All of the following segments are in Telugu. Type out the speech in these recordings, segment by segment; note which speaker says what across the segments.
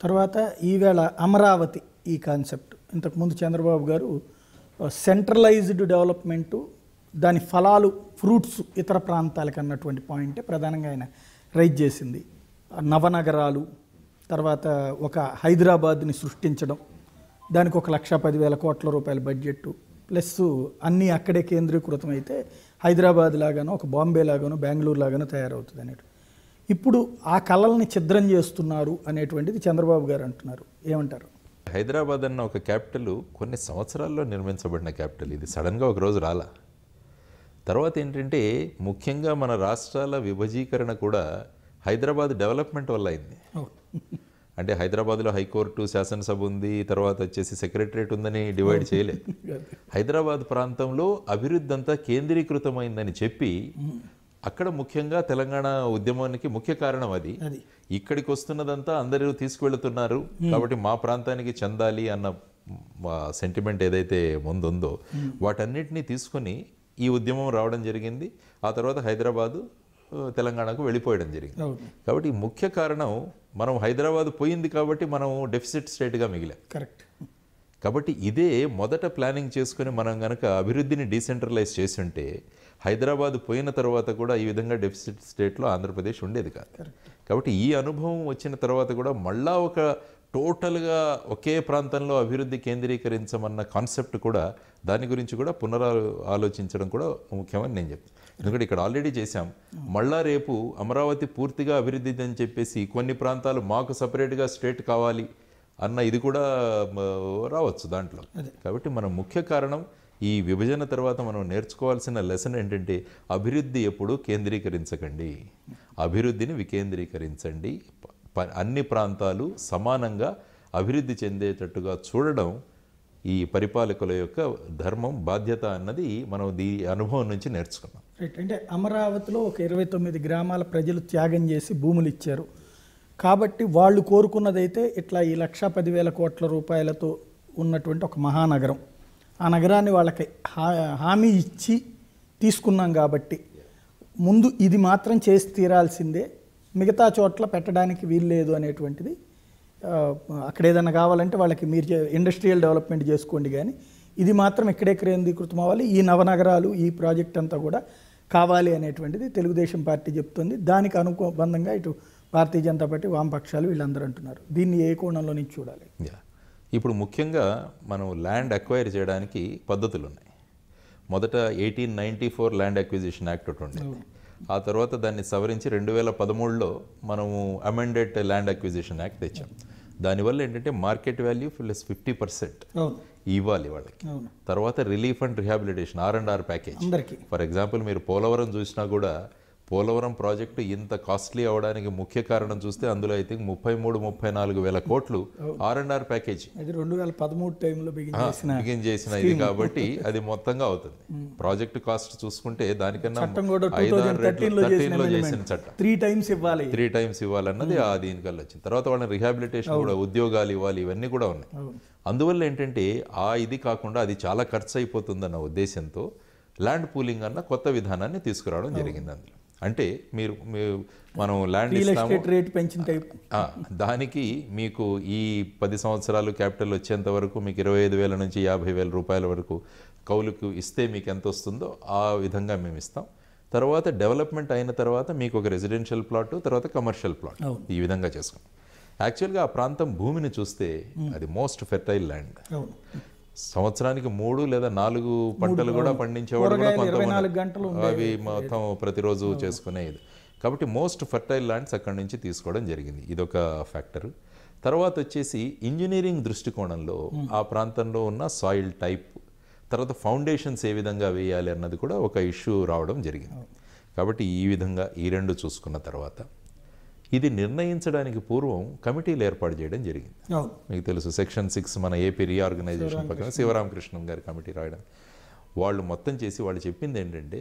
Speaker 1: తర్వాత ఈవేళ అమరావతి ఈ కాన్సెప్ట్ ఇంతకుముందు చంద్రబాబు గారు సెంట్రలైజ్డ్ డెవలప్మెంటు దాని ఫలాలు ఫ్రూట్స్ ఇతర ప్రాంతాలకు అన్నటువంటి పాయింటే ప్రధానంగా ఆయన రైజ్ చేసింది నవనగరాలు తర్వాత ఒక హైదరాబాద్ని సృష్టించడం దానికి ఒక లక్ష పదివేల కోట్ల రూపాయల బడ్జెట్ ప్లస్ అన్నీ అక్కడే కేంద్రీకృతం అయితే హైదరాబాద్ లాగానో ఒక బాంబే లాగానో బెంగళూరు లాగానో తయారవుతుంది అనేటు ఇప్పుడు ఆ కళల్ని ఛిద్రం చేస్తున్నారు అనేటువంటిది చంద్రబాబు గారు అంటున్నారు ఏమంటారు
Speaker 2: హైదరాబాద్ అన్న ఒక క్యాపిటల్ కొన్ని సంవత్సరాల్లో నిర్మించబడిన క్యాపిటల్ ఇది సడన్గా ఒక రోజు రాలా తర్వాత ఏంటంటే ముఖ్యంగా మన రాష్ట్రాల విభజీకరణ కూడా హైదరాబాద్ డెవలప్మెంట్ వల్ల అయింది అంటే హైదరాబాద్లో హైకోర్టు శాసనసభ ఉంది తర్వాత వచ్చేసి సెక్రటరేట్ ఉందని డివైడ్ చేయలేదు హైదరాబాద్ ప్రాంతంలో అభివృద్ధి అంతా కేంద్రీకృతమైందని చెప్పి అక్కడ ముఖ్యంగా తెలంగాణ ఉద్యమానికి ముఖ్య కారణం అది
Speaker 1: అది
Speaker 2: ఇక్కడికి వస్తున్నదంతా అందరూ తీసుకువెళ్తున్నారు కాబట్టి మా ప్రాంతానికి చెందాలి అన్న సెంటిమెంట్ ఏదైతే ముందుందో వాటన్నిటినీ తీసుకొని ఈ ఉద్యమం రావడం జరిగింది ఆ తర్వాత హైదరాబాదు ఆ, తెలంగాణకు వెళ్ళిపోయడం జరిగింది
Speaker 1: అవును
Speaker 2: కాబట్టి ఈ ముఖ్య కారణం మనం హైదరాబాద్ పోయింది కాబట్టి మనం డెఫిసిట్ స్టేట్గా మిగిలాం
Speaker 1: కరెక్ట్
Speaker 2: కాబట్టి ఇదే మొదట ప్లానింగ్ చేసుకుని మనం గనక అభివృద్ధిని డీసెంట్రలైజ్ చేసి ఉంటే హైదరాబాద్ పోయిన తర్వాత కూడా ఈ విధంగా డెఫిసిట్ స్టేట్లో ఆంధ్రప్రదేశ్ ఉండేది కాదు కాబట్టి ఈ అనుభవం వచ్చిన తర్వాత కూడా మళ్ళా ఒక టోటల్గా ఒకే ప్రాంతంలో అభివృద్ధి కేంద్రీకరించమన్న కాన్సెప్ట్ కూడా దాని గురించి కూడా పునరా ఆలోచించడం కూడా ముఖ్యమని నేను చెప్తాను ఎందుకంటే ఇక్కడ ఆల్రెడీ చేశాం మళ్ళా రేపు అమరావతి పూర్తిగా అభివృద్ధి అని చెప్పేసి కొన్ని ప్రాంతాలు మాకు సపరేట్గా స్టేట్ కావాలి అన్న ఇది కూడా మ, రావచ్చు దాంట్లో కాబట్టి మన ముఖ్య కారణం ఈ విభజన తర్వాత మనం నేర్చుకోవాల్సిన లెసన్ ఏంటంటే అభివృద్ధి ఎప్పుడు కేంద్రీకరించకండి అభివృద్ధిని వికేంద్రీకరించండి ప- అన్ని ప్రాంతాలు సమానంగా అభివృద్ధి చెందేటట్టుగా చూడడం ఈ పరిపాలకుల యొక్క ధర్మం బాధ్యత అన్నది మనం దీ అనుభవం నుంచి నేర్చుకున్నాం
Speaker 1: రైట్ అంటే అమరావతిలో ఒక ఇరవై తొమ్మిది గ్రామాల ప్రజలు త్యాగం చేసి భూములు ఇచ్చారు కాబట్టి వాళ్ళు కోరుకున్నదైతే ఇట్లా ఈ లక్ష పదివేల కోట్ల రూపాయలతో ఉన్నటువంటి ఒక మహానగరం ఆ నగరాన్ని వాళ్ళకి హా- హామీ ఇచ్చి తీసుకున్నాం కాబట్టి ముందు ఇది మాత్రం చేసి తీరాల్సిందే మిగతా చోట్ల పెట్టడానికి వీల్లేదు అనేటువంటిది ఆ, అక్కడ ఏదైనా కావాలంటే వాళ్ళకి మీరు చే- ఇండస్ట్రియల్ డెవలప్మెంట్ చేసుకోండి కానీ ఇది మాత్రం ఇక్కడే కేంద్రీకృతం అవ్వాలి ఈ నవనగరాలు ఈ ప్రాజెక్ట్ అంతా కూడా కావాలి అనేటువంటిది తెలుగుదేశం పార్టీ చెప్తుంది దానికి అనుబంధంగా ఇటు భారతీయ జనతా పార్టీ వామపక్షాలు వీళ్ళందరూ అంటున్నారు దీన్ని ఏ కోణంలో నుంచి చూడాలి
Speaker 2: యా ఇప్పుడు ముఖ్యంగా మనం ల్యాండ్ అక్వైర్ చేయడానికి పద్ధతులు ఉన్నాయి మొదట eighteen ninety four land acquisition act ఒకటి ఉండేది ఆ తర్వాత దాన్ని సవరించి రెండు వేల పదమూడులో మనము అమెండెడ్ ల్యాండ్ అక్విజిషన్ యాక్ట్ తెచ్చాం దానివల్ల ఏంటంటే market value plus fifty percent
Speaker 1: అవును
Speaker 2: ఇవ్వాలి వాళ్ళకి
Speaker 1: అవును
Speaker 2: తర్వాత relief and rehabilitation R and R package
Speaker 1: అందరికీ
Speaker 2: ఫర్ ఎగ్జాంపుల్ మీరు పోలవరం చూసినా కూడా పోలవరం ప్రాజెక్టు ఇంత కాస్ట్లీ అవడానికి ముఖ్య కారణం చూస్తే అందులో ఐ థింక్ ముప్పై మూడు ముప్పై నాలుగు వేల కోట్లు ఆర్ అండ్ ఆర్ ప్యాకేజ్
Speaker 1: అది రెండు వేల పదమూడు టైంలో బిగిన్ చేసిన
Speaker 2: బిగిన్ చేసిన ఇది కాబట్టి అది మొత్తంగా అవుతుంది ప్రాజెక్ట్ కాస్ట్ చూసుకుంటే దానికన్నా
Speaker 1: చట్టం కూడా టూ
Speaker 2: ఐదు
Speaker 1: థౌజండ్
Speaker 2: ఆరు రెట్లు
Speaker 1: థర్టీన్లో చేసిన
Speaker 2: 13 లో చేసిన
Speaker 1: amendment.
Speaker 2: చట్టం
Speaker 1: త్రీ టైమ్స్ ఇవ్వాలి
Speaker 2: త్రీ టైమ్స్ ఇవ్వాలన్నది ఆ దీనికల్లా వచ్చింది తర్వాత వాళ్ళని రిహాబిలిటేషన్ కూడా ఉద్యోగాలు ఇవ్వాలి ఇవన్నీ కూడా ఉన్నాయి
Speaker 1: అవును
Speaker 2: అందువల్ల ఏంటంటే ఆ ఇది కాకుండా అది చాలా ఖర్చు అయిపోతుందన్న ఉద్దేశంతో ల్యాండ్ పూలింగ్ అన్న కొత్త విధానాన్ని తీసుకురావడం జరిగింది అందులో అంటే మీరు మీరు మనం ల్యాండ్
Speaker 1: రియల్
Speaker 2: ఇస్తాము
Speaker 1: ఎస్టేట్ రేట్ పెంచిన టైప్
Speaker 2: ఆ, దానికి మీకు ఈ పది సంవత్సరాలు క్యాపిటల్ వచ్చేంత వరకు మీకు ఇరవై ఐదు వేల నుంచి యాభై వేల రూపాయల వరకు కౌలుకు ఇస్తే మీకు ఎంత వస్తుందో ఆ విధంగా మేము ఇస్తాం తర్వాత డెవలప్మెంట్ అయిన తర్వాత మీకు ఒక రెసిడెన్షియల్ ప్లాట్ తర్వాత కమర్షియల్ ప్లాట్
Speaker 1: అవును.
Speaker 2: ఈ విధంగా చేసుకున్నాం యాక్చువల్గా ఆ ప్రాంతం భూమిని చూస్తే అది మోస్ట్ ఫెర్టైల్ ల్యాండ్
Speaker 1: అవును
Speaker 2: సంవత్సరానికి మూడు లేదా నాలుగు పంటలు కూడా పండించేవాడు కూడా
Speaker 1: కూరగాయలు ఇరవై నాలుగు
Speaker 2: కొంతమంది
Speaker 1: గంటలు
Speaker 2: అవి మొత్తం ప్రతిరోజు చేసుకునే ఇది కాబట్టి మోస్ట్ ఫర్టైల్ ల్యాండ్స్ అక్కడి నుంచి తీసుకోవడం జరిగింది ఇదొక ఫ్యాక్టర్ తర్వాత వచ్చేసి ఇంజనీరింగ్ దృష్టికోణంలో ఆ ప్రాంతంలో ఉన్న సాయిల్ టైప్ తర్వాత ఫౌండేషన్స్ ఏ విధంగా వేయాలి అన్నది కూడా ఒక ఇష్యూ రావడం జరిగింది కాబట్టి ఈ విధంగా ఈ రెండు చూసుకున్న తర్వాత ఇది నిర్ణయించడానికి పూర్వం కమిటీలు ఏర్పాటు చేయడం జరిగింది
Speaker 1: అవును
Speaker 2: మీకు తెలుసు సెక్షన్ సిక్స్ మన ఏపీ రీఆర్గనైజేషన్ పక్కన శివరామకృష్ణన్ గారి కమిటీ రాయడం వాళ్ళు మొత్తం చేసి వాళ్ళు చెప్పింది ఏంటంటే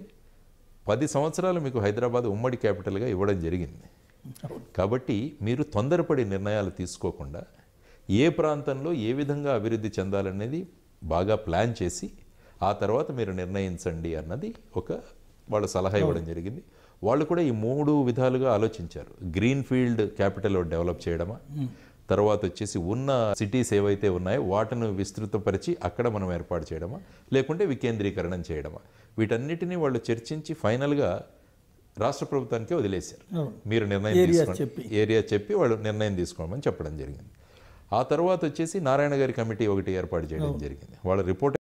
Speaker 2: పది సంవత్సరాలు మీకు హైదరాబాద్ ఉమ్మడి క్యాపిటల్గా ఇవ్వడం జరిగింది కాబట్టి మీరు తొందరపడి నిర్ణయాలు తీసుకోకుండా ఏ ప్రాంతంలో ఏ విధంగా అభివృద్ధి చెందాలనేది బాగా ప్లాన్ చేసి ఆ తర్వాత మీరు నిర్ణయించండి అన్నది ఒక వాళ్ళ సలహా ఇవ్వడం జరిగింది వాళ్ళు కూడా ఈ మూడు విధాలుగా ఆలోచించారు గ్రీన్ ఫీల్డ్ క్యాపిటల్ డెవలప్ చేయడమా తర్వాత వచ్చేసి ఉన్న సిటీస్ ఏవైతే ఉన్నాయో వాటిని విస్తృతపరిచి అక్కడ మనం ఏర్పాటు చేయడమా లేకుంటే వికేంద్రీకరణం చేయడమా వీటన్నిటిని వాళ్ళు చర్చించి ఫైనల్గా రాష్ట్ర ప్రభుత్వానికే వదిలేశారు
Speaker 1: అవును.
Speaker 2: మీరు నిర్ణయం
Speaker 1: ఏరియా
Speaker 2: తీసుకోండి
Speaker 1: చెప్పి.
Speaker 2: ఏరియా చెప్పి వాళ్ళు నిర్ణయం తీసుకోమని చెప్పడం జరిగింది ఆ తర్వాత వచ్చేసి నారాయణ గారి కమిటీ ఒకటి ఏర్పాటు చేయడం జరిగింది వాళ్ళ రిపోర్ట్